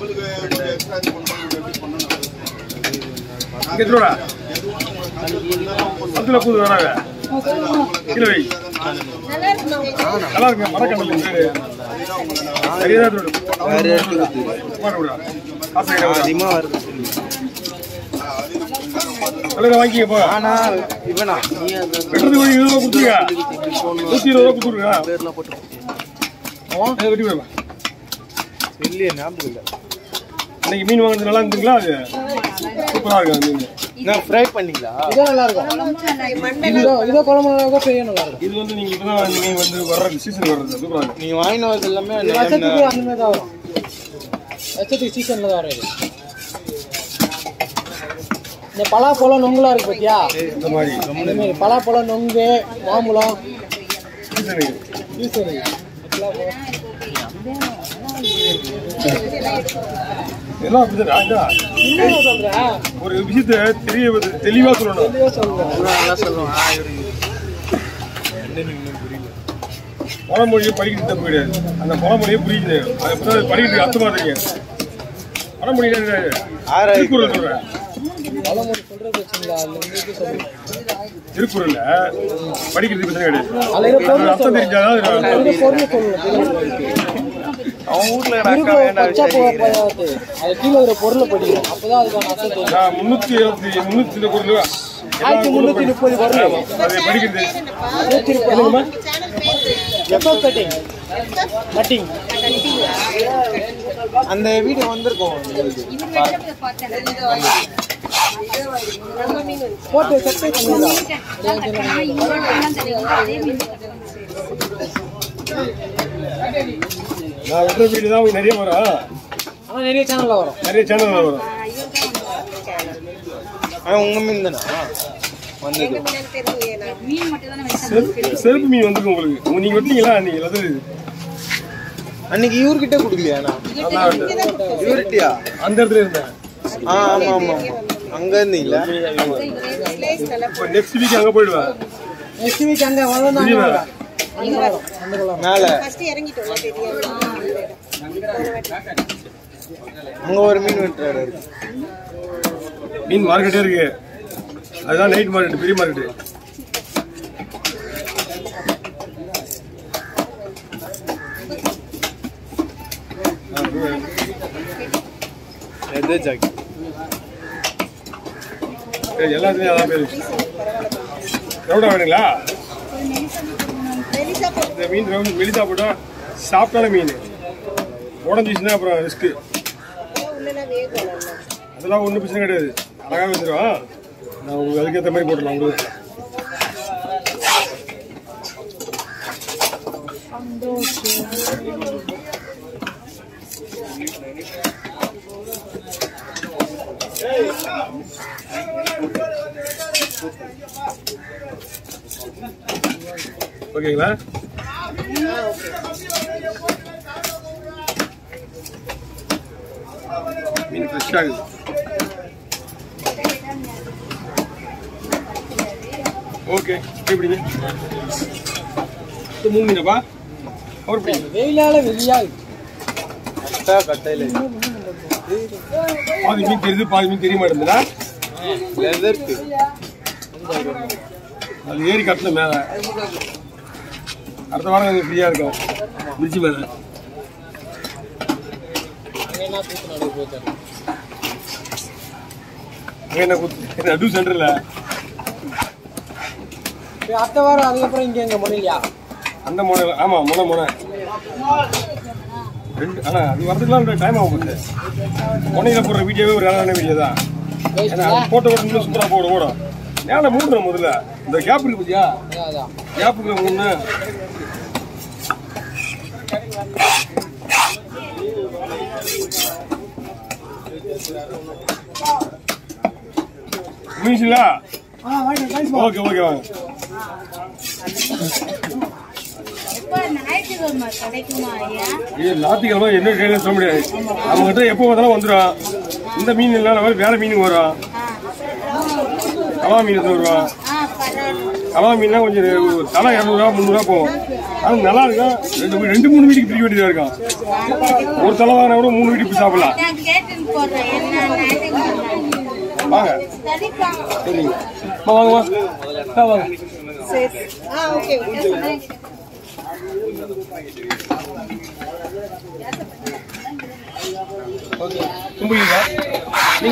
உங்களுக்கு கொஞ்சம் extra இது பண்ணணும், எப்படி பண்ணணும். இங்க எடுத்துடா பத்துல கூது வராங்க கீழே வை நல்லா இருக்கு மரக்கண்டல் பேரு சரியா வேற எடுத்து காசு கையில விடு. அதிகமா வருது தலையில வாங்கிக்க போ ஆனா இவனா நீ அந்த வெட்டுறதுக்கு ஒரு இருபது ரூபா கொடுத்துருங்க நூத்தி இருபது ரூபா கொடுத்துருங்க பேர்லாம் போட்டு அதை வெட்டி விடுங்க இல்லையே ஞாபகம் இல்லை இன்னைக்கு மீன் வாங்குறது நல்லா இருந்துங்களா அது சூப்பரா இருக்கு அந்த மீன் நான் ஃப்ரை பண்ணீங்களா இதோ நல்லா இருக்கும் இதோ இதோ குழம்பு நல்லா இருக்கும் பெரிய நல்லா இருக்கும் இது வந்து நீங்க இப்பதான் நீங்க வந்து வர்ற சீசன் வர்றது சூப்பரா இருக்கு நீங்க வாங்கின வரது எல்லாமே இது வருஷத்துக்கு அந்த மாதிரி தான் வரும் வருஷத்துக்கு சீசன்ல தான் வரும் இது இந்த பலாப்பழம் நொங்குலாம் இருக்கு பாத்தியா இந்த மாதிரி இந்த மாதிரி பலாப்பழம் நொங்கு மாம்பழம் சீசனுக்கு ஈஸ்வரி எல்லாம் அப்படிதான் ராஜா என்ன சொல்றேன் ஒரு விஷயத்த தெரிய தெளிவா சொல்லணும் இதுவே சொல்றேன் நல்லா சொல்லுவான் ஆ, இவரு பழமொழியை படிக்கிறது தப்பு கிடையாது அந்த பழமொழியை புரியுது அதை பத்தி அது படிக்கிறதுக்கு அர்த்தமா இருக்கீங்க பழமொழி ஆறாயிரம் திருக்குறள் சொல்றேன் பழமொழி சொல்றது வச்சுங்களா அதுல இருந்து இது சொல்றேன் திருக்குறள்ல படிக்கிறதுக்கு பிரச்சனை கிடையாது அதுல இருக்க அது அர்த்தம் தெரிஞ்சாதான் அது அதுல அர்த்தம். இருக்க பொருள் சொல்லணும் அவன் வீட்டுல திருக்குறள் பச்சா போகாது அது கீழே இருக்கிற பொருளை படிக்கணும் அப்பதான் அதுக்கான அர்த்தம் தெரியும் நான் முன்னூத்தி இருபத்தி முன்னூத்தி இந்த பொருள் ஆயிரத்தி முன்னூத்தி முப்பது பொருள் அதை படிக்கிறது நூத்தி முப்பது எப்போ கட்டிங் கட்டிங் அந்த வீடியோ வந்திருக்கும் போட்டு சப்ஸ்கிரைப் பண்ணிடலாம் நான் வெட்டுற வீடு தான் உங்களுக்கு நிறைய வரும் ஆனா நிறைய சேனல்ல வரும் நிறைய சேனல் வரும் ஆனா உங்க மீன் தானா வந்தது செருப்பு செருப்பு மீன் வந்துருக்கு உங்களுக்கு உங்க- நீங்க வெட்டீங்களா நீங்க அது அன்னைக்கு இவர்கிட்ட கொடுக்கலையா நான் அதான் வெட்டு. இவர்கிட்டயா அந்த இடத்துல இருந்தேன் ஆ ஆமா ஆமா ஆமா அங்க இருந்தீங்களா இப்போ நெக்ஸ்ட் வீக் அங்க போயிடுவேன் நெக்ஸ்ட் வீக் அங்க வளர்ந்து அங்க புரியுதா? வரும் அங்க வரும் அங்க வரும் மேல அங்க ஒரு மீன் வெட்டுறாரு அவரு. மீன் மார்க்கெட்டே இருக்கு அதுதான் நைட் மார்க்கெட் பெரிய மார்க்கெட் எது ஜாக்கி எல்லாத்துலயும் அதான் பேரு ரவுடா வேணுங்களா இந்த மீன் ரவுண்ட் மெலிசா போட்டா சாப்பிட்டான மீன் உடஞ்சிச்சுன்னா அப்புறம் ரிஸ்க்கு அதெல்லாம் ஒன்றும் பிரச்சனை கிடையாது அழகாக வந்துடும் நான் உங்களுக்கு அதுக்கேற்ற மாதிரி போட்டுடலாம் உங்களுக்கு ஓகேங்களா மீன் ஃப்ரெஷ்ஷாக இருக்குது ஓகே எப்படிங்க இது மூணு மீனப்பா அவர் பிடிங்க வெயிலால வெளியா கட்டா கட்டையில பாதி மீன் தெரியுது பாதி மீன் தெரிய மாட்டேங்குதுடா லெதர்க்கு அது ஏறி கட்டல மேலே அடுத்த வாரம் கொஞ்சம் ஃப்ரீயாக இருக்கும் பிரிட்ஜ் மேலே அங்க என்ன கூத்து நடுவு போயிட்டு அங்கே என்ன குத்து நடு சென்டரில் அடுத்த வாரம் அதுக்கப்புறம் இங்க எங்க முடியலையா அந்த முனை ஆமாம் முனை முனை ரெண்டு ஆனால் அது வரதுக்குலாம் டைம் ஆகும் போகுது முனையில் போடுற வீடியோவே ஒரு அழகான வீடியோ தான் ஏன்னா அது போட்டோ கூட இன்னும் சூப்பராக போட ஓடும் மேலே மூடணும் முதல்ல இந்த கேப் இருக்கு பார்த்தியா அதான், அதான் கேப்புக்கு மூணு மீன்ஸுங்களா ஓகே ஓகே வாங்க ஞாயிற்றுக்கிழமை கிடைக்குமா ஐயா இது ஞாயிற்றுக்கிழமை என்ன கேட்க சொல்ல முடியாது அவங்ககிட்ட எப்போ வந்தாலும் வந்துடும் இந்த மீன் இல்லாத வேற மீன் வரும் கலா மீன் எடுத்து வருவோம் ஆ பரவாயில்ல கலா மீன்னா கொஞ்சம் ஒரு தலை இரநூறுவா முந்நூறுவா போகும் ஆனால் நல்லா இருக்கும் ரெண்டு வீ- ரெண்டு மூணு வீட்டுக்கு பிரிக்க வேண்டியதாக இருக்கும் ஒரு தலை வாங்கினா கூட மூணு வீட்டுக்கு போய் சாப்பிடலாம் நான் கேட்டுன்னு போடுறேன் என்ன நாட்டுக்கு வாங்க சரிப்பா சரிங்க அம்மா வாங்கம்மா ஆ வாங்க ஆ ஓகே ஓகே கும்பிடுங்க